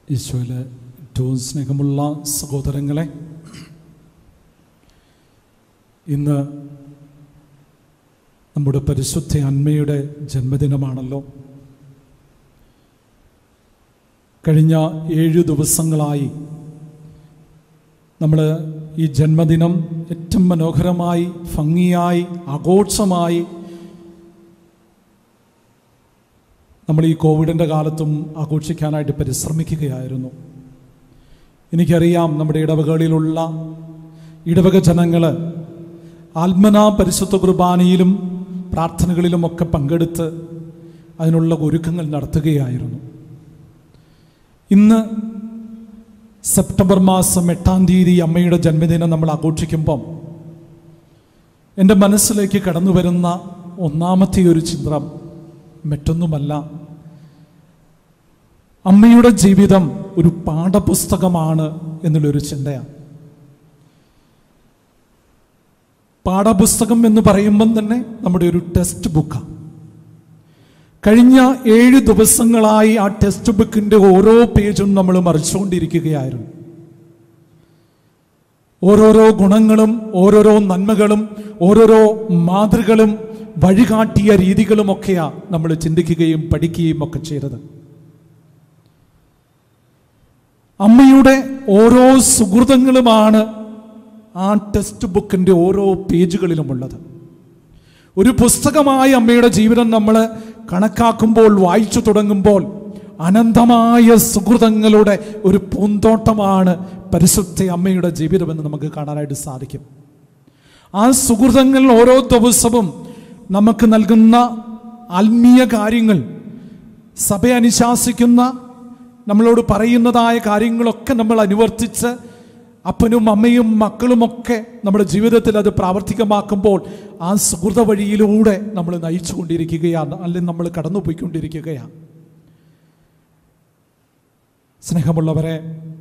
ഈശോയിൽ ഏറ്റവും സ്നേഹമുള്ള സഹോദരങ്ങളെ ഇന്ന് നമ്മുടെ പരിശുദ്ധ അന്മയുടെ ജന്മദിനമാണല്ലോ കഴിഞ്ഞ ഏഴു ദിവസങ്ങളായി നമ്മൾ ഈ ജന്മദിനം ഏറ്റവും മനോഹരമായി ഭംഗിയായി ആഘോഷമായി നമ്മൾ ഈ കോവിഡിൻ്റെ കാലത്തും ആഘോഷിക്കാനായിട്ട് പരിശ്രമിക്കുകയായിരുന്നു എനിക്കറിയാം നമ്മുടെ ഇടവകളിലുള്ള ഇടവക ജനങ്ങൾ ആത്മനാ പരിശുദ്ധ കുർബാനയിലും പ്രാർത്ഥനകളിലുമൊക്കെ പങ്കെടുത്ത് അതിനുള്ള ഒരുക്കങ്ങൾ നടത്തുകയായിരുന്നു ഇന്ന് സെപ്റ്റംബർ മാസം എട്ടാം തീയതി അമ്മയുടെ ജന്മദിനം നമ്മൾ ആഘോഷിക്കുമ്പം എൻ്റെ മനസ്സിലേക്ക് കടന്നു വരുന്ന ഒന്നാമത്തെ ഒരു ചിത്രം മറ്റൊന്നുമല്ല അമ്മയുടെ ജീവിതം ഒരു പാഠപുസ്തകമാണ് എന്നുള്ളൊരു ചിന്തയാണ് പാഠപുസ്തകം എന്ന് പറയുമ്പം തന്നെ നമ്മുടെ ഒരു ടെക്സ്റ്റ് ബുക്കാണ് കഴിഞ്ഞ ഏഴ് ദിവസങ്ങളായി ആ ടെക്സ്റ്റ് ബുക്കിന്റെ ഓരോ പേജും നമ്മൾ മറിച്ചുകൊണ്ടിരിക്കുകയായിരുന്നു ഓരോരോ ഗുണങ്ങളും ഓരോരോ നന്മകളും ഓരോരോ മാതൃകളും വഴികാട്ടിയ രീതികളുമൊക്കെയാണ് നമ്മൾ ചിന്തിക്കുകയും പഠിക്കുകയും ഒക്കെ ചെയ്തത് അമ്മയുടെ ഓരോ സുഹൃതങ്ങളുമാണ് ആ ടെക്സ്റ്റ് ബുക്കിന്റെ ഓരോ പേജുകളിലുമുള്ളത് ഒരു പുസ്തകമായി അമ്മയുടെ ജീവിതം നമ്മൾ കണക്കാക്കുമ്പോൾ വായിച്ചു തുടങ്ങുമ്പോൾ അനന്തമായ സുഹൃതങ്ങളുടെ ഒരു പൂന്തോട്ടമാണ് പരിശുദ്ധ അമ്മയുടെ ജീവിതമെന്ന് നമുക്ക് കാണാനായിട്ട് സാധിക്കും ആ സുഹൃതങ്ങൾ ഓരോ ദിവസവും നമുക്ക് നൽകുന്ന ആത്മീയ കാര്യങ്ങൾ സഭ അനുശാസിക്കുന്ന നമ്മളോട് പറയുന്നതായ കാര്യങ്ങളൊക്കെ നമ്മൾ അനുവർത്തിച്ച് അപ്പനും അമ്മയും മക്കളുമൊക്കെ നമ്മുടെ ജീവിതത്തിൽ അത് പ്രാവർത്തികമാക്കുമ്പോൾ ആ സുഹൃത വഴിയിലൂടെ നമ്മൾ നയിച്ചു കൊണ്ടിരിക്കുകയാണ് അല്ലെങ്കിൽ നമ്മൾ കടന്നുപോയിക്കൊണ്ടിരിക്കുകയാണ് സ്നേഹമുള്ളവരെ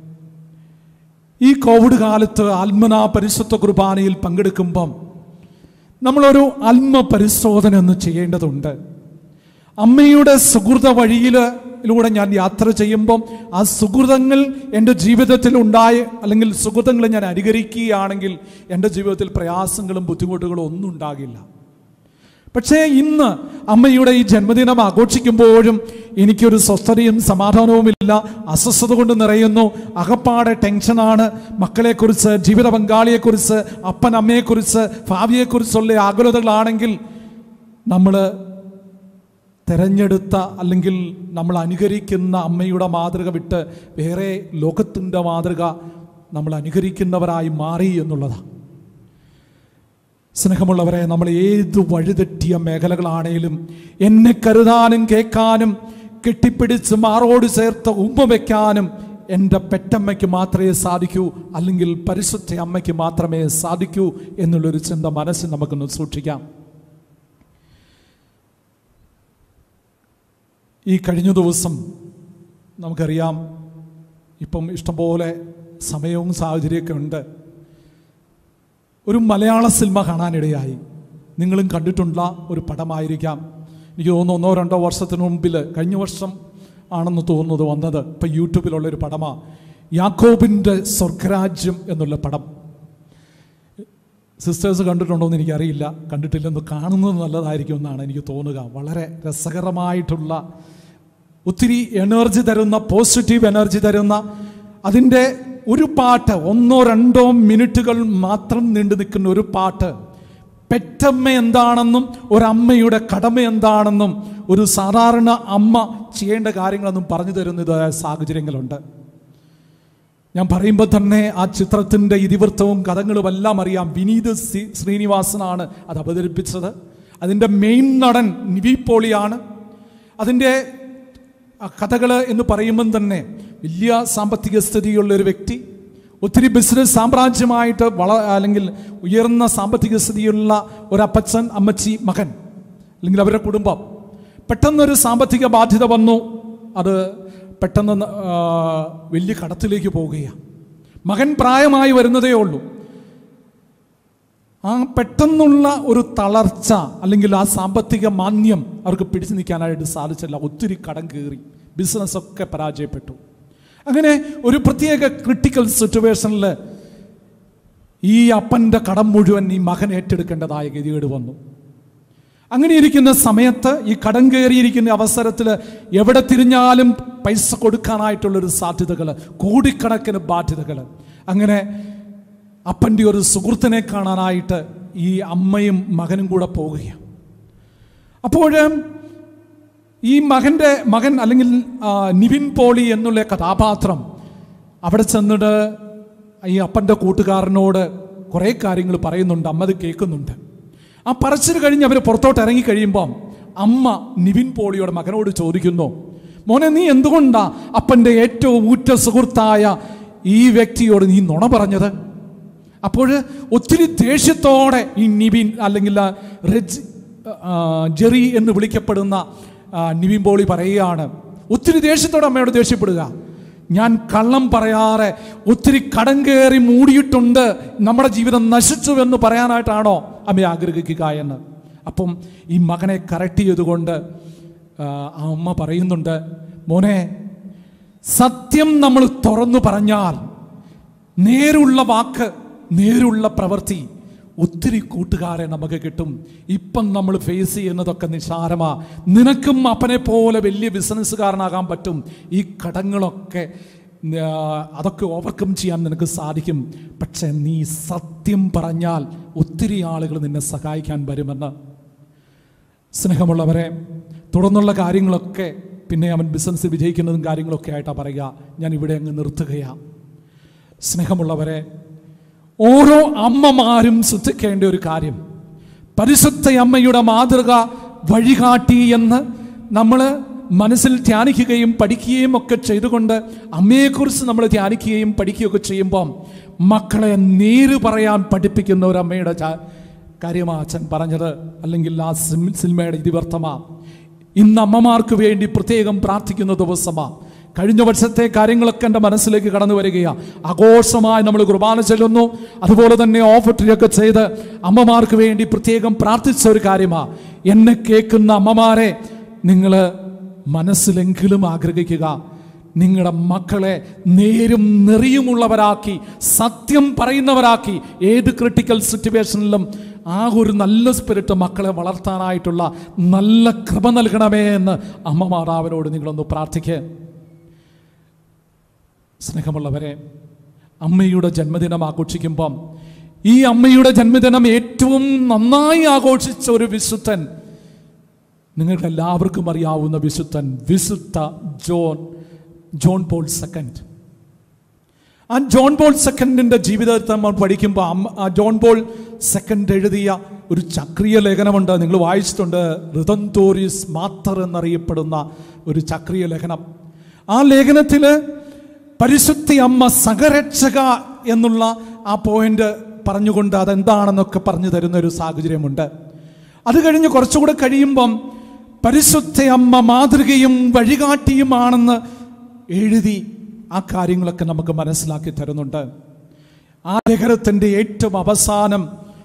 ഈ കോവിഡ് കാലത്ത് ആത്മന പരിശുദ്ധ കുർബാനയിൽ പങ്കെടുക്കുമ്പം നമ്മളൊരു ആത്മ പരിശോധന ഒന്ന് ചെയ്യേണ്ടതുണ്ട് അമ്മയുടെ സുഹൃത വഴിയിലൂടെ ഞാൻ യാത്ര ചെയ്യുമ്പം ആ സുഹൃതങ്ങൾ എൻ്റെ ജീവിതത്തിൽ ഉണ്ടായ അല്ലെങ്കിൽ സുഹൃതങ്ങൾ ഞാൻ അനുകരിക്കുകയാണെങ്കിൽ എൻ്റെ ജീവിതത്തിൽ പ്രയാസങ്ങളും ബുദ്ധിമുട്ടുകളും ഒന്നും ഉണ്ടാകില്ല പക്ഷേ ഇന്ന് അമ്മയുടെ ഈ ജന്മദിനം ആഘോഷിക്കുമ്പോഴും എനിക്കൊരു സ്വസ്ഥതയും സമാധാനവുമില്ല അസ്വസ്ഥത കൊണ്ട് നിറയുന്നു അകപ്പാടെ ടെൻഷനാണ് മക്കളെക്കുറിച്ച് ജീവിത പങ്കാളിയെക്കുറിച്ച് അപ്പൻ അമ്മയെക്കുറിച്ച് ഭാവിയെക്കുറിച്ചുള്ള ആകുലതകളാണെങ്കിൽ നമ്മൾ തെരഞ്ഞെടുത്ത അല്ലെങ്കിൽ നമ്മൾ അനുകരിക്കുന്ന അമ്മയുടെ മാതൃക വിട്ട് വേറെ ലോകത്തിൻ്റെ മാതൃക നമ്മൾ അനുകരിക്കുന്നവരായി മാറി എന്നുള്ളതാണ് സ്നേഹമുള്ളവരെ നമ്മൾ ഏത് വഴിതെറ്റിയ മേഖലകളാണേലും എന്നെ കരുതാനും കേൾക്കാനും കെട്ടിപ്പിടിച്ച് മാറോട് ചേർത്ത് ഉമ്മ വയ്ക്കാനും എൻ്റെ പെറ്റമ്മയ്ക്ക് മാത്രമേ സാധിക്കൂ അല്ലെങ്കിൽ പരിശുദ്ധ അമ്മയ്ക്ക് മാത്രമേ സാധിക്കൂ എന്നുള്ളൊരു ചിന്ത മനസ്സിൽ നമുക്കൊന്ന് സൂക്ഷിക്കാം ഈ കഴിഞ്ഞ ദിവസം നമുക്കറിയാം ഇപ്പം ഇഷ്ടംപോലെ സമയവും സാഹചര്യമൊക്കെ ഉണ്ട് ഒരു മലയാള സിനിമ കാണാനിടയായി നിങ്ങളും കണ്ടിട്ടുള്ള ഒരു പടമായിരിക്കാം എനിക്ക് തോന്നുന്നു ഒന്നോ രണ്ടോ വർഷത്തിന് മുമ്പിൽ കഴിഞ്ഞ വർഷം ആണെന്ന് തോന്നുന്നത് വന്നത് ഇപ്പം യൂട്യൂബിലുള്ള ഒരു പടമാണ് യാക്കോബിൻ്റെ സ്വർഗരാജ്യം എന്നുള്ള പടം സിസ്റ്റേഴ്സ് കണ്ടിട്ടുണ്ടോ എന്ന് എനിക്കറിയില്ല കണ്ടിട്ടില്ലെന്ന് കാണുന്നത് നല്ലതായിരിക്കും എന്നാണ് എനിക്ക് തോന്നുക വളരെ രസകരമായിട്ടുള്ള ഒത്തിരി എനർജി തരുന്ന പോസിറ്റീവ് എനർജി തരുന്ന അതിൻ്റെ ഒരു പാട്ട് ഒന്നോ രണ്ടോ മിനിറ്റുകൾ മാത്രം നീണ്ടു നിൽക്കുന്ന ഒരു പാട്ട് പെറ്റമ്മ എന്താണെന്നും ഒരമ്മയുടെ കടമ എന്താണെന്നും ഒരു സാധാരണ അമ്മ ചെയ്യേണ്ട കാര്യങ്ങളൊന്നും പറഞ്ഞു തരുന്നതായ സാഹചര്യങ്ങളുണ്ട് ഞാൻ പറയുമ്പോൾ തന്നെ ആ ചിത്രത്തിൻ്റെ ഇതിവൃത്തവും കഥകളും എല്ലാം അറിയാം വിനീത് സി ശ്രീനിവാസനാണ് അത് അവതരിപ്പിച്ചത് അതിൻ്റെ മെയിൻ നടൻ നിവി പോളിയാണ് അതിൻ്റെ കഥകൾ എന്ന് പറയുമ്പം തന്നെ വലിയ സാമ്പത്തിക സ്ഥിതിയുള്ള ഒരു വ്യക്തി ഒത്തിരി ബിസിനസ് സാമ്രാജ്യമായിട്ട് വള അല്ലെങ്കിൽ ഉയർന്ന സാമ്പത്തിക സ്ഥിതിയുള്ള ഒരപ്പച്ചൻ അമ്മച്ചി മകൻ അല്ലെങ്കിൽ അവരുടെ കുടുംബം പെട്ടെന്നൊരു സാമ്പത്തിക ബാധ്യത വന്നു അത് പെട്ടെന്ന് ആ, വലിയ കടത്തിലേക്ക് പോവുകയാണ് മകൻ പ്രായമായി വരുന്നതേ ഉള്ളൂ ആ പെട്ടെന്നുള്ള ഒരു തളർച്ച അല്ലെങ്കിൽ ആ സാമ്പത്തിക മാന്യം അവർക്ക് പിടിച്ചു നിൽക്കാനായിട്ട് സാധിച്ചില്ല ഒത്തിരി കടം കയറി ബിസിനസ്സൊക്കെ പരാജയപ്പെട്ടു അങ്ങനെ ഒരു പ്രത്യേക ക്രിട്ടിക്കൽ സിറ്റുവേഷനിൽ ഈ അപ്പൻ്റെ കടം മുഴുവൻ ഈ മകൻ ഏറ്റെടുക്കേണ്ടതായ ഗതികേട് വന്നു അങ്ങനെ ഇരിക്കുന്ന സമയത്ത് ഈ കടം കയറിയിരിക്കുന്ന അവസരത്തിൽ എവിടെ തിരിഞ്ഞാലും പൈസ കൊടുക്കാനായിട്ടുള്ളൊരു സാധ്യതകൾ കോടിക്കണക്കിന് ബാധ്യതകൾ അങ്ങനെ അപ്പൻ്റെ ഒരു സുഹൃത്തിനെ കാണാനായിട്ട് ഈ അമ്മയും മകനും കൂടെ പോവുകയാണ് അപ്പോൾ ഈ മകൻ്റെ മകൻ അല്ലെങ്കിൽ ആ, നിവിൻ പോളി എന്നുള്ള കഥാപാത്രം അവിടെ ചെന്നിട്ട് ഈ അപ്പൻ്റെ കൂട്ടുകാരനോട് കുറേ കാര്യങ്ങൾ പറയുന്നുണ്ട് അമ്മ അത് കേൾക്കുന്നുണ്ട് ആ പറച്ചിൽ കഴിഞ്ഞ് അവർ പുറത്തോട്ട് ഇറങ്ങി കഴിയുമ്പം അമ്മ നിവിൻ പോളിയോട് മകനോട് ചോദിക്കുന്നു മോനെ നീ എന്തുകൊണ്ടാ അപ്പൻ്റെ ഏറ്റവും ഊറ്റ സുഹൃത്തായ ഈ വ്യക്തിയോട് നീ നുണ പറഞ്ഞത് അപ്പോൾ ഒത്തിരി ദേഷ്യത്തോടെ ഈ നിവിൻ അല്ലെങ്കിൽ ആ റെജ് ആ, ജെറി എന്ന് വിളിക്കപ്പെടുന്ന ആ, നിവിൻ പോളി പറയുകയാണ് ഒത്തിരി ദേഷ്യത്തോടെ അമ്മയോട് ദേഷ്യപ്പെടുക ഞാൻ കള്ളം പറയാറെ ഒത്തിരി കടം കയറി മൂടിയിട്ടുണ്ട് നമ്മുടെ ജീവിതം നശിച്ചു എന്ന് പറയാനായിട്ടാണോ അമ്മ ആഗ്രഹിക്കുക എന്ന് അപ്പം ഈ മകനെ കറക്റ്റ് ചെയ്തുകൊണ്ട് ആ, ആ അമ്മ പറയുന്നുണ്ട് മോനെ സത്യം നമ്മൾ തുറന്നു പറഞ്ഞാൽ നേരുള്ള വാക്ക് നേരുള്ള പ്രവൃത്തി ഒത്തിരി കൂട്ടുകാരെ നമുക്ക് കിട്ടും ഇപ്പം നമ്മൾ ഫേസ് ചെയ്യുന്നതൊക്കെ നിസാരമാ നിനക്കും അപ്പനെ പോലെ വലിയ ബിസിനസ്സുകാരനാകാൻ പറ്റും ഈ കടങ്ങളൊക്കെ ആ, അതൊക്കെ ഓവർകം ചെയ്യാൻ നിനക്ക് സാധിക്കും പക്ഷെ നീ സത്യം പറഞ്ഞാൽ ഒത്തിരി ആളുകൾ നിന്നെ സഹായിക്കാൻ വരുമെന്ന് സ്നേഹമുള്ളവരെ തുടർന്നുള്ള കാര്യങ്ങളൊക്കെ പിന്നെ അവൻ ബിസിനസ് വിജയിക്കുന്നതും കാര്യങ്ങളൊക്കെ ആയിട്ടാണ് പറയുക ഞാൻ ഇവിടെ അങ്ങ് നിർത്തുകയാണ് സ്നേഹമുള്ളവരെ ഓരോ അമ്മമാരും ശ്രദ്ധിക്കേണ്ട ഒരു കാര്യം പരിശുദ്ധ അമ്മയുടെ മാതൃക വഴികാട്ടി എന്ന് നമ്മൾ മനസ്സിൽ ധ്യാനിക്കുകയും പഠിക്കുകയും ഒക്കെ ചെയ്തുകൊണ്ട് അമ്മയെക്കുറിച്ച് നമ്മൾ ധ്യാനിക്കുകയും പഠിക്കുകയൊക്കെ ചെയ്യുമ്പം മക്കളെ നേര് പറയാൻ പഠിപ്പിക്കുന്ന ഒരു അമ്മയുടെ ചാ- കാര്യമാ അച്ഛൻ പറഞ്ഞത് അല്ലെങ്കിൽ ആ സിം- സിനിമയുടെ ഇതിവർത്ഥമാ ഇന്ന് അമ്മമാർക്ക് വേണ്ടി പ്രത്യേകം പ്രാർത്ഥിക്കുന്ന ദിവസമാ കഴിഞ്ഞ വർഷത്തെ കാര്യങ്ങളൊക്കെ എൻ്റെ മനസ്സിലേക്ക് കടന്നു വരികയാണ് ആഘോഷമായി നമ്മൾ കുർബാന ചെല്ലുന്നു അതുപോലെ തന്നെ ഓഫറിയൊക്കെ ചെയ്ത് അമ്മമാർക്ക് വേണ്ടി പ്രത്യേകം പ്രാർത്ഥിച്ച ഒരു കാര്യമാണ് എന്നെ കേൾക്കുന്ന അമ്മമാരെ നിങ്ങൾ മനസ്സിലെങ്കിലും ആഗ്രഹിക്കുക നിങ്ങളുടെ മക്കളെ നേരും നെറിയുമുള്ളവരാക്കി സത്യം പറയുന്നവരാക്കി ഏത് ക്രിട്ടിക്കൽ സിറ്റുവേഷനിലും ആ ഒരു നല്ല സ്പിരിറ്റ് മക്കളെ വളർത്താനായിട്ടുള്ള നല്ല കൃപ നൽകണമേ എന്ന് അമ്മ മാതാവിനോട് നിങ്ങളൊന്ന് പ്രാർത്ഥിക്കുക സ്നേഹമുള്ളവരെ അമ്മയുടെ ജന്മദിനം ആഘോഷിക്കുമ്പം ഈ അമ്മയുടെ ജന്മദിനം ഏറ്റവും നന്നായി ആഘോഷിച്ച ഒരു വിശുദ്ധൻ നിങ്ങൾക്ക് എല്ലാവർക്കും അറിയാവുന്ന വിശുദ്ധൻ വിശുദ്ധ ജോൺ ജോൺ പോൾ സെക്കൻഡ് ആ ജോൺ പോൾ സെക്കൻഡിന്റെ ജീവിതത്തെ നമ്മൾ പഠിക്കുമ്പോൾ അമ്മ ആ ജോൺ പോൾ സെക്കൻഡ് എഴുതിയ ഒരു ചക്രീയ ലേഖനമുണ്ട് നിങ്ങൾ വായിച്ചിട്ടുണ്ട് റിതന്തോറിയസ് മാത്തർ എന്നറിയപ്പെടുന്ന ഒരു ചക്രീയ ലേഖനം ആ ലേഖനത്തിൽ പരിശുദ്ധി അമ്മ സഹരക്ഷക എന്നുള്ള ആ പോയിന്റ് പറഞ്ഞുകൊണ്ട് അതെന്താണെന്നൊക്കെ പറഞ്ഞു തരുന്ന ഒരു സാഹചര്യമുണ്ട് അത് കഴിഞ്ഞ് കുറച്ചുകൂടെ കഴിയുമ്പം പരിശുദ്ധ അമ്മ മാതൃകയും വഴികാട്ടിയുമാണെന്ന് എഴുതി ആ കാര്യങ്ങളൊക്കെ നമുക്ക് മനസ്സിലാക്കി തരുന്നുണ്ട് ആ ലേഖനത്തിൻ്റെ ഏറ്റവും അവസാനം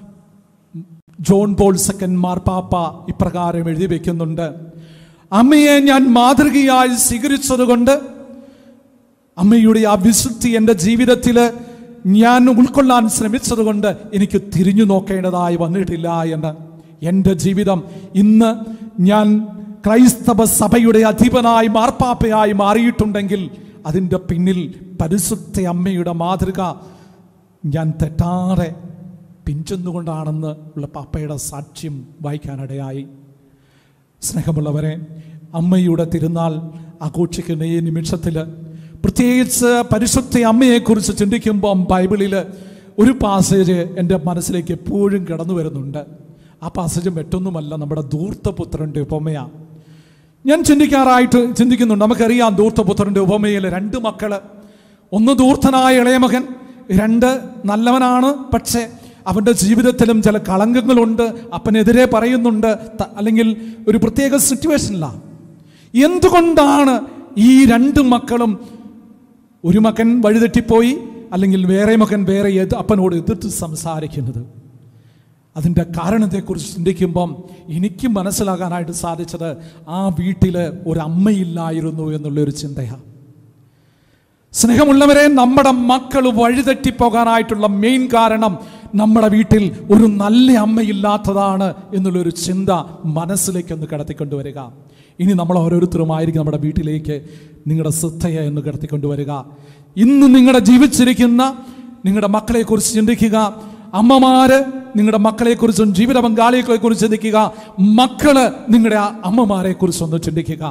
ജോൺ പോൾ സെക്കൻഡ് മാർപ്പാപ്പ ഇപ്രകാരം എഴുതി വെക്കുന്നുണ്ട് അമ്മയെ ഞാൻ മാതൃകയായി സ്വീകരിച്ചതുകൊണ്ട് അമ്മയുടെ ആ വിശുദ്ധി എൻ്റെ ജീവിതത്തിൽ ഞാൻ ഉൾക്കൊള്ളാൻ ശ്രമിച്ചതുകൊണ്ട് എനിക്ക് തിരിഞ്ഞു നോക്കേണ്ടതായി വന്നിട്ടില്ല എന്ന് എൻ്റെ ജീവിതം ഇന്ന് ഞാൻ ക്രൈസ്തവ സഭയുടെ അധിപനായി മാർപ്പാപ്പയായി മാറിയിട്ടുണ്ടെങ്കിൽ അതിൻ്റെ പിന്നിൽ പരിശുദ്ധ അമ്മയുടെ മാതൃക ഞാൻ തെറ്റാതെ പിഞ്ചെന്നുകൊണ്ടാണെന്ന് ഉള്ള പാപ്പയുടെ സാക്ഷ്യം വായിക്കാനിടയായി സ്നേഹമുള്ളവരെ അമ്മയുടെ തിരുനാൾ ആഘോഷിക്കുന്ന ഈ നിമിഷത്തിൽ പ്രത്യേകിച്ച് പരിശുദ്ധ അമ്മയെക്കുറിച്ച് ചിന്തിക്കുമ്പം ബൈബിളിൽ ഒരു പാസേജ് എൻ്റെ മനസ്സിലേക്ക് എപ്പോഴും കടന്നു വരുന്നുണ്ട് ആ പാസേജ് മറ്റൊന്നുമല്ല നമ്മുടെ ധൂർത്തപുത്രൻ്റെ ഉപമയാണ് ഞാൻ ചിന്തിക്കാറായിട്ട് ചിന്തിക്കുന്നുണ്ട് നമുക്കറിയാം ധൂർത്തപുത്രൻ്റെ ഉപമയിൽ രണ്ട് മക്കള് ഒന്ന് ധൂർത്തനായ ഇളയമകൻ രണ്ട് നല്ലവനാണ് പക്ഷേ അവൻ്റെ ജീവിതത്തിലും ചില കളങ്കങ്ങളുണ്ട് അപ്പനെതിരെ പറയുന്നുണ്ട് ത- അല്ലെങ്കിൽ ഒരു പ്രത്യേക സിറ്റുവേഷനിലാണ് എന്തുകൊണ്ടാണ് ഈ രണ്ട് മക്കളും ഒരു മകൻ വഴിതെറ്റിപ്പോയി അല്ലെങ്കിൽ വേറെ മകൻ വേറെ എത് അപ്പനോട് എതിർത്ത് സംസാരിക്കുന്നത് അതിൻ്റെ കാരണത്തെക്കുറിച്ച് ചിന്തിക്കുമ്പം എനിക്ക് മനസ്സിലാകാനായിട്ട് സാധിച്ചത് ആ വീട്ടിൽ ഒരമ്മയില്ലായിരുന്നു എന്നുള്ളൊരു ചിന്തയാണ് സ്നേഹമുള്ളവരെ നമ്മുടെ മക്കൾ വഴിതെറ്റിപ്പോകാനായിട്ടുള്ള മെയിൻ കാരണം നമ്മുടെ വീട്ടിൽ ഒരു നല്ല അമ്മയില്ലാത്തതാണ് എന്നുള്ളൊരു ചിന്ത മനസ്സിലേക്ക് ഒന്ന് കടത്തിക്കൊണ്ടുവരിക ഇനി നമ്മൾ ഓരോരുത്തരുമായിരിക്കും നമ്മുടെ വീട്ടിലേക്ക് നിങ്ങളുടെ ശ്രദ്ധയെ ഒന്ന് കടത്തിക്കൊണ്ടുവരിക ഇന്ന് നിങ്ങളുടെ ജീവിച്ചിരിക്കുന്ന നിങ്ങളുടെ മക്കളെക്കുറിച്ച് ചിന്തിക്കുക അമ്മമാര് നിങ്ങളുടെ മക്കളെക്കുറിച്ചും ജീവിത പങ്കാളികളെക്കുറിച്ച് ചിന്തിക്കുക മക്കള് നിങ്ങളുടെ അമ്മമാരെ കുറിച്ചൊന്ന് ചിന്തിക്കുക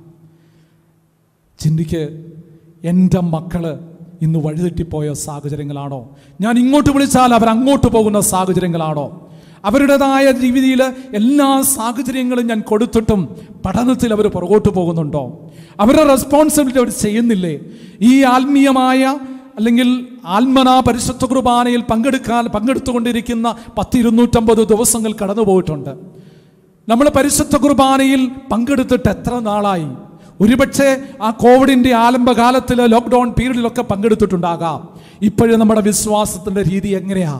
ചിന്തിക്ക് എൻ്റെ മക്കള് ഇന്ന് വഴിതെറ്റിപ്പോയ സാഹചര്യങ്ങളാണോ ഞാൻ ഇങ്ങോട്ട് വിളിച്ചാൽ അവർ അങ്ങോട്ട് പോകുന്ന സാഹചര്യങ്ങളാണോ അവരുടേതായ രീതിയിൽ എല്ലാ സാഹചര്യങ്ങളും ഞാൻ കൊടുത്തിട്ടും പഠനത്തിൽ അവർ പുറകോട്ട് പോകുന്നുണ്ടോ അവരുടെ റെസ്പോൺസിബിലിറ്റി അവർ ചെയ്യുന്നില്ലേ ഈ ആത്മീയമായ അല്ലെങ്കിൽ ആത്മന പരിശുദ്ധ കുർബാനയിൽ പങ്കെടുക്കാൻ പങ്കെടുത്തുകൊണ്ടിരിക്കുന്ന പത്തിരുന്നൂറ്റമ്പത് ദിവസങ്ങൾ കടന്നു പോയിട്ടുണ്ട് നമ്മൾ പരിശുദ്ധ കുർബാനയിൽ പങ്കെടുത്തിട്ട് എത്ര നാളായി ഒരുപക്ഷെ ആ കോവിഡിന്റെ ആലംബകാലത്തിൽ ലോക്ക്ഡൗൺ പീരീഡിലൊക്കെ പങ്കെടുത്തിട്ടുണ്ടാകാം ഇപ്പോഴും നമ്മുടെ വിശ്വാസത്തിന്റെ രീതി എങ്ങനെയാ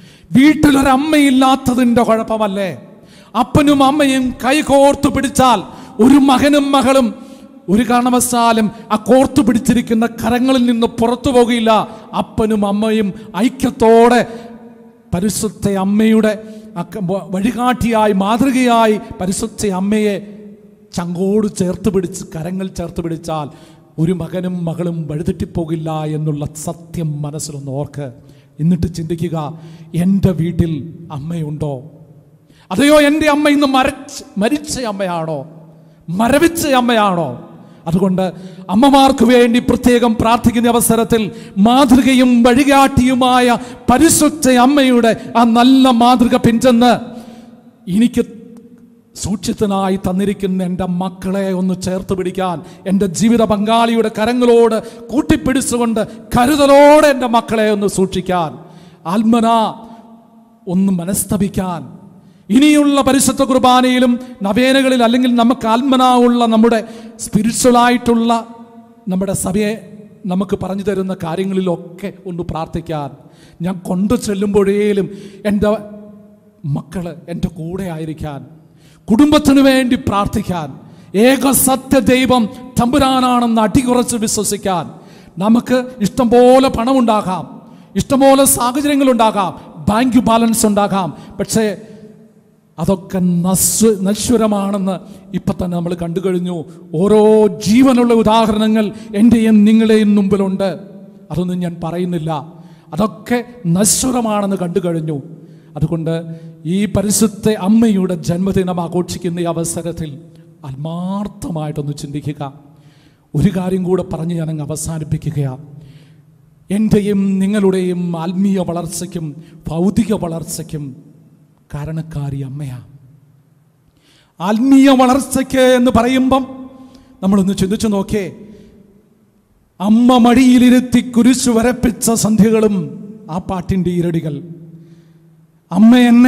വീട്ടിലൊരമ്മയില്ലാത്തതിൻ്റെ കുഴപ്പമല്ലേ അപ്പനും അമ്മയും കൈകോർത്തു പിടിച്ചാൽ ഒരു മകനും മകളും ഒരു കാരണവശാലും ആ കോർത്തു പിടിച്ചിരിക്കുന്ന കരങ്ങളിൽ നിന്ന് പുറത്തു പോകില്ല അപ്പനും അമ്മയും ഐക്യത്തോടെ പരിശുദ്ധ അമ്മയുടെ അക്ക- വ- വഴികാട്ടിയായി മാതൃകയായി പരിശുദ്ധ അമ്മയെ ചങ്കോട് ചേർത്ത് പിടിച്ച് കരങ്ങൾ ചേർത്ത് പിടിച്ചാൽ ഒരു മകനും മകളും വഴിതെറ്റിപ്പോകില്ല എന്നുള്ള സത്യം മനസ്സിലൊന്ന് ഓർക്ക് എന്നിട്ട് ചിന്തിക്കുക എൻ്റെ വീട്ടിൽ അമ്മയുണ്ടോ അതെയോ എൻ്റെ അമ്മ ഇന്ന് മരച്ച് മരിച്ച അമ്മയാണോ മരവിച്ച അമ്മയാണോ അതുകൊണ്ട് അമ്മമാർക്ക് വേണ്ടി പ്രത്യേകം പ്രാർത്ഥിക്കുന്ന അവസരത്തിൽ മാതൃകയും വഴികാട്ടിയുമായ പരിശുദ്ധ അമ്മയുടെ ആ നല്ല മാതൃക പിൻചെന്ന് എനിക്ക് സൂക്ഷ്യത്തിനായി തന്നിരിക്കുന്ന എൻ്റെ മക്കളെ ഒന്ന് ചേർത്ത് പിടിക്കാൻ എൻ്റെ ജീവിത പങ്കാളിയുടെ കരങ്ങളോട് കൂട്ടിപ്പിടിച്ചുകൊണ്ട് കരുതലോടെ എൻ്റെ മക്കളെ ഒന്ന് സൂക്ഷിക്കാൻ ആത്മന ഒന്ന് മനസ്തപിക്കാൻ ഇനിയുള്ള പരിശുദ്ധ കുർബാനയിലും നവേനകളിൽ അല്ലെങ്കിൽ നമുക്ക് ആത്മന ഉള്ള നമ്മുടെ സ്പിരിച്വലായിട്ടുള്ള നമ്മുടെ സഭയെ നമുക്ക് പറഞ്ഞു തരുന്ന കാര്യങ്ങളിലൊക്കെ ഒന്ന് പ്രാർത്ഥിക്കാൻ ഞാൻ കൊണ്ടു ചെല്ലുമ്പോഴേലും എൻ്റെ മക്കള് എൻ്റെ കൂടെ ആയിരിക്കാൻ കുടുംബത്തിനു വേണ്ടി പ്രാർത്ഥിക്കാൻ ഏക സത്യ ദൈവം തമ്പുരാനാണെന്ന് അടികുറച്ച് വിശ്വസിക്കാൻ നമുക്ക് ഇഷ്ടംപോലെ പണമുണ്ടാകാം ഇഷ്ടംപോലെ സാഹചര്യങ്ങളുണ്ടാകാം ബാങ്ക് ബാലൻസ് ഉണ്ടാകാം പക്ഷേ അതൊക്കെ നശ്വ നശ്വരമാണെന്ന് ഇപ്പം തന്നെ നമ്മൾ കണ്ടു കഴിഞ്ഞു ഓരോ ജീവനുള്ള ഉദാഹരണങ്ങൾ എൻ്റെയും നിങ്ങളെയും മുമ്പിലുണ്ട് അതൊന്നും ഞാൻ പറയുന്നില്ല അതൊക്കെ നശ്വരമാണെന്ന് കണ്ടു കഴിഞ്ഞു അതുകൊണ്ട് ഈ പരിശുദ്ധ അമ്മയുടെ ജന്മദിനം ആഘോഷിക്കുന്ന ഈ അവസരത്തിൽ ആത്മാർത്ഥമായിട്ടൊന്ന് ചിന്തിക്കുക ഒരു കാര്യം കൂടെ പറഞ്ഞ് ഞാൻ അങ്ങ് അവസാനിപ്പിക്കുകയാണ് എൻ്റെയും നിങ്ങളുടെയും ആത്മീയ വളർച്ചയ്ക്കും ഭൗതിക വളർച്ചയ്ക്കും കാരണക്കാരി അമ്മയാ ആത്മീയ വളർച്ചയ്ക്ക് എന്ന് പറയുമ്പം നമ്മളൊന്ന് ചിന്തിച്ചു നോക്കേ അമ്മ മടിയിലിരുത്തി കുരിശു വരപ്പിച്ച സന്ധ്യകളും ആ പാട്ടിൻ്റെ ഇരടികൾ അമ്മ എന്നെ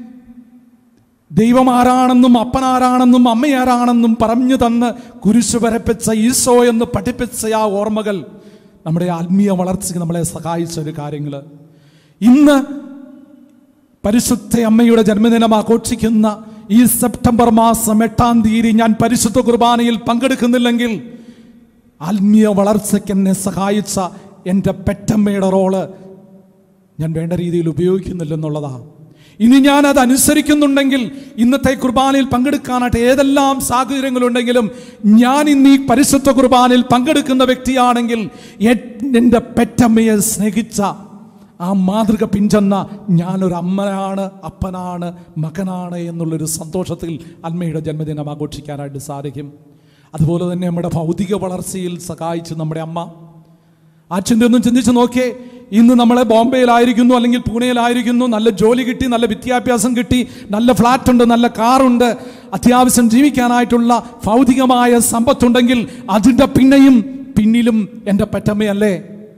ദൈവം ആരാണെന്നും അപ്പനാരാണെന്നും അമ്മയാരാണെന്നും പറഞ്ഞു തന്ന് കുരിശു വരപ്പിച്ച ഈശോ എന്ന് പഠിപ്പിച്ച ആ ഓർമ്മകൾ നമ്മുടെ ആത്മീയ വളർച്ചയ്ക്ക് നമ്മളെ സഹായിച്ച ഒരു കാര്യങ്ങൾ ഇന്ന് പരിശുദ്ധ അമ്മയുടെ ജന്മദിനം ആഘോഷിക്കുന്ന ഈ സെപ്റ്റംബർ മാസം എട്ടാം തീയതി ഞാൻ പരിശുദ്ധ കുർബാനയിൽ പങ്കെടുക്കുന്നില്ലെങ്കിൽ ആത്മീയ വളർച്ചയ്ക്ക് എന്നെ സഹായിച്ച എൻ്റെ പെറ്റമ്മയുടെ റോള് ഞാൻ വേണ്ട രീതിയിൽ ഉപയോഗിക്കുന്നില്ലെന്നുള്ളതാണ് ഇനി ഞാൻ അത് അനുസരിക്കുന്നുണ്ടെങ്കിൽ ഇന്നത്തെ കുർബാനയിൽ പങ്കെടുക്കാനായിട്ട് ഏതെല്ലാം സാഹചര്യങ്ങളുണ്ടെങ്കിലും ഞാൻ ഇന്ന് ഈ പരിശുദ്ധ കുർബാനയിൽ പങ്കെടുക്കുന്ന വ്യക്തിയാണെങ്കിൽ എ- എൻ്റെ പെറ്റമ്മയെ സ്നേഹിച്ച ആ മാതൃക പിഞ്ചെന്ന ഞാനൊരു അമ്മനാണ് അപ്പനാണ് മകനാണ് എന്നുള്ളൊരു സന്തോഷത്തിൽ അമ്മയുടെ ജന്മദിനം ആഘോഷിക്കാനായിട്ട് സാധിക്കും അതുപോലെ തന്നെ നമ്മുടെ ഭൗതിക വളർച്ചയിൽ സഹായിച്ച് നമ്മുടെ അമ്മ അച്ഛൻ്റെ ഒന്നും ചിന്തിച്ച് നോക്കിയേ ഇന്ന് നമ്മളെ ബോംബെയിലായിരിക്കുന്നു അല്ലെങ്കിൽ പൂനെയിലായിരിക്കുന്നു നല്ല ജോലി കിട്ടി നല്ല വിദ്യാഭ്യാസം കിട്ടി നല്ല ഫ്ലാറ്റ് ഉണ്ട് നല്ല കാറുണ്ട് അത്യാവശ്യം ജീവിക്കാനായിട്ടുള്ള ഭൗതികമായ സമ്പത്തുണ്ടെങ്കിൽ അതിൻ്റെ പിന്നെയും പിന്നിലും എൻ്റെ പെറ്റമ്മയല്ലേ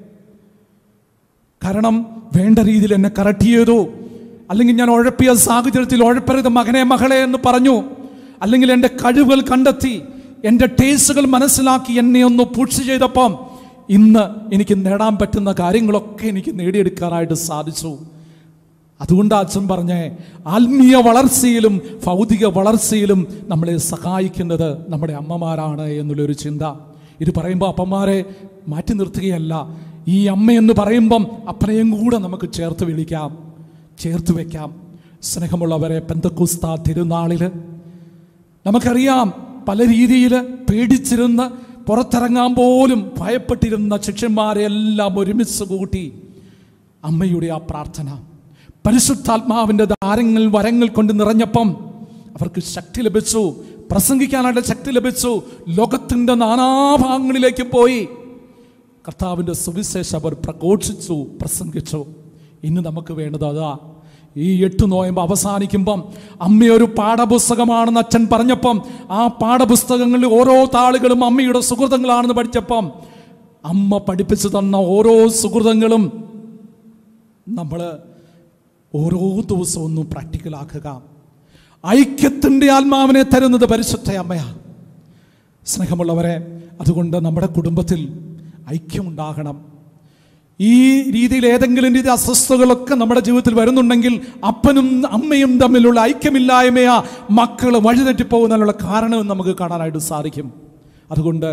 കാരണം വേണ്ട രീതിയിൽ എന്നെ കറക്റ്റ് ചെയ്തു അല്ലെങ്കിൽ ഞാൻ ഉഴപ്പിയ സാഹചര്യത്തിൽ ഉഴപ്പരുത് മകനെ മകളെ എന്ന് പറഞ്ഞു അല്ലെങ്കിൽ എൻ്റെ കഴിവുകൾ കണ്ടെത്തി എൻ്റെ ടേസ്റ്റുകൾ മനസ്സിലാക്കി എന്നെ ഒന്ന് പുഷ് ചെയ്തപ്പം ഇന്ന് എനിക്ക് നേടാൻ പറ്റുന്ന കാര്യങ്ങളൊക്കെ എനിക്ക് നേടിയെടുക്കാനായിട്ട് സാധിച്ചു അതുകൊണ്ട് അച്ഛൻ പറഞ്ഞേ ആത്മീയ വളർച്ചയിലും ഭൗതിക വളർച്ചയിലും നമ്മളെ സഹായിക്കുന്നത് നമ്മുടെ അമ്മമാരാണ് എന്നുള്ളൊരു ചിന്ത ഇത് പറയുമ്പോൾ അപ്പന്മാരെ മാറ്റി നിർത്തുകയല്ല ഈ അമ്മയെന്ന് പറയുമ്പം അപ്പനെയും കൂടെ നമുക്ക് ചേർത്ത് വിളിക്കാം ചേർത്ത് വെക്കാം സ്നേഹമുള്ളവരെ പെന്തക്കുസ്ത തിരുനാളിൽ നമുക്കറിയാം പല രീതിയിൽ പേടിച്ചിരുന്ന് പുറത്തിറങ്ങാൻ പോലും ഭയപ്പെട്ടിരുന്ന ശിഷ്യന്മാരെ എല്ലാം ഒരുമിച്ച് കൂട്ടി അമ്മയുടെ ആ പ്രാർത്ഥന പരിശുദ്ധാത്മാവിൻ്റെ ദാരങ്ങൾ വരങ്ങൾ കൊണ്ട് നിറഞ്ഞപ്പം അവർക്ക് ശക്തി ലഭിച്ചു പ്രസംഗിക്കാനായിട്ട് ശക്തി ലഭിച്ചു ലോകത്തിൻ്റെ നാനാഭാഗങ്ങളിലേക്ക് പോയി കർത്താവിൻ്റെ സുവിശേഷം അവർ പ്രഘോഷിച്ചു പ്രസംഗിച്ചു ഇന്ന് നമുക്ക് വേണ്ടത് അതാ ഈ എട്ട് നോയമ്പ് അവസാനിക്കുമ്പം അമ്മയൊരു പാഠപുസ്തകമാണെന്ന് അച്ഛൻ പറഞ്ഞപ്പം ആ പാഠപുസ്തകങ്ങളിൽ ഓരോ താളുകളും അമ്മയുടെ സുഹൃതങ്ങളാണെന്ന് പഠിച്ചപ്പം അമ്മ പഠിപ്പിച്ചു തന്ന ഓരോ സുഹൃതങ്ങളും നമ്മൾ ഓരോ ദിവസവും ഒന്ന് പ്രാക്ടിക്കലാക്കുക ഐക്യത്തിൻ്റെ ആത്മാവിനെ തരുന്നത് പരിശുദ്ധ അമ്മയാണ് സ്നേഹമുള്ളവരെ അതുകൊണ്ട് നമ്മുടെ കുടുംബത്തിൽ ഐക്യമുണ്ടാകണം ഈ രീതിയിൽ ഏതെങ്കിലും രീതി അസ്വസ്ഥതകളൊക്കെ നമ്മുടെ ജീവിതത്തിൽ വരുന്നുണ്ടെങ്കിൽ അപ്പനും അമ്മയും തമ്മിലുള്ള ഐക്യമില്ലായ്മയാ മക്കൾ വഴിതെറ്റിപ്പോകുന്നതിനുള്ള കാരണവും നമുക്ക് കാണാനായിട്ട് സാധിക്കും അതുകൊണ്ട്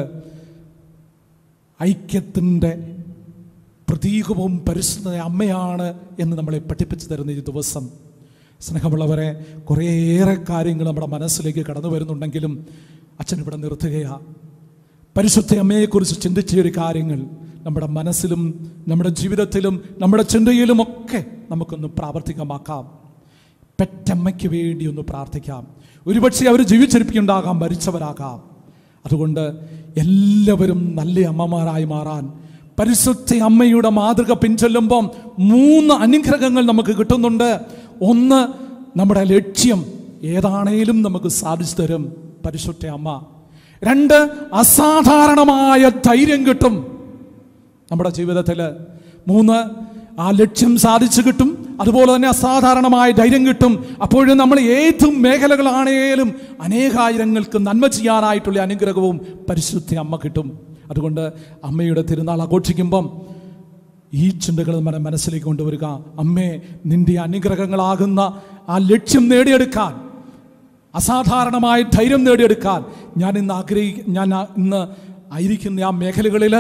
ഐക്യത്തിൻ്റെ പ്രതീകവും പരിശുദ്ധ അമ്മയാണ് എന്ന് നമ്മളെ പഠിപ്പിച്ചു തരുന്ന ഈ ദിവസം സ്നേഹമുള്ളവരെ കുറേയേറെ കാര്യങ്ങൾ നമ്മുടെ മനസ്സിലേക്ക് കടന്നു വരുന്നുണ്ടെങ്കിലും അച്ഛൻ ഇവിടെ നിർത്തുകയാണ് പരിശുദ്ധ അമ്മയെക്കുറിച്ച് ചിന്തിച്ച ഒരു കാര്യങ്ങൾ നമ്മുടെ മനസ്സിലും നമ്മുടെ ജീവിതത്തിലും നമ്മുടെ ചിന്തയിലുമൊക്കെ നമുക്കൊന്ന് പ്രാവർത്തികമാക്കാം പെറ്റമ്മയ്ക്ക് വേണ്ടി ഒന്ന് പ്രാർത്ഥിക്കാം ഒരുപക്ഷെ അവർ ജീവിച്ചിരിപ്പിക്കുണ്ടാകാം മരിച്ചവരാകാം അതുകൊണ്ട് എല്ലാവരും നല്ല അമ്മമാരായി മാറാൻ പരിശുദ്ധ അമ്മയുടെ മാതൃക പിൻചൊല്ലുമ്പം മൂന്ന് അനുഗ്രഹങ്ങൾ നമുക്ക് കിട്ടുന്നുണ്ട് ഒന്ന് നമ്മുടെ ലക്ഷ്യം ഏതാണേലും നമുക്ക് സാധിച്ചു തരും പരിശുദ്ധ അമ്മ രണ്ട് അസാധാരണമായ ധൈര്യം കിട്ടും നമ്മുടെ ജീവിതത്തിൽ മൂന്ന് ആ ലക്ഷ്യം സാധിച്ചു കിട്ടും അതുപോലെ തന്നെ അസാധാരണമായ ധൈര്യം കിട്ടും അപ്പോഴും നമ്മൾ ഏത് മേഖലകളാണേലും അനേകായിരങ്ങൾക്ക് നന്മ ചെയ്യാനായിട്ടുള്ള അനുഗ്രഹവും പരിശുദ്ധ അമ്മ കിട്ടും അതുകൊണ്ട് അമ്മയുടെ തിരുനാൾ ആഘോഷിക്കുമ്പം ഈ ചിന്തകൾ നമ്മുടെ മനസ്സിലേക്ക് കൊണ്ടുവരിക അമ്മേ നിന്റെ അനുഗ്രഹങ്ങളാകുന്ന ആ ലക്ഷ്യം നേടിയെടുക്കാൻ അസാധാരണമായ ധൈര്യം നേടിയെടുക്കാൻ ഞാൻ ഇന്ന് ആഗ്രഹി ഞാൻ ആ- ഇന്ന് ആയിരിക്കുന്ന ആ മേഖലകളിൽ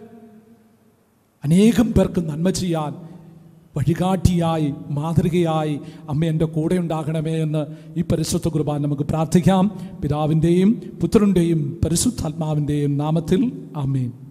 അനേകം പേർക്ക് നന്മ ചെയ്യാൻ വഴികാട്ടിയായി മാതൃകയായി അമ്മ എൻ്റെ കൂടെ ഉണ്ടാകണമേ എന്ന് ഈ പരിശുദ്ധ കുർബാന നമുക്ക് പ്രാർത്ഥിക്കാം പിതാവിൻ്റെയും പുത്രൻ്റെയും പരിശുദ്ധാത്മാവിൻ്റെയും നാമത്തിൽ ആമേൻ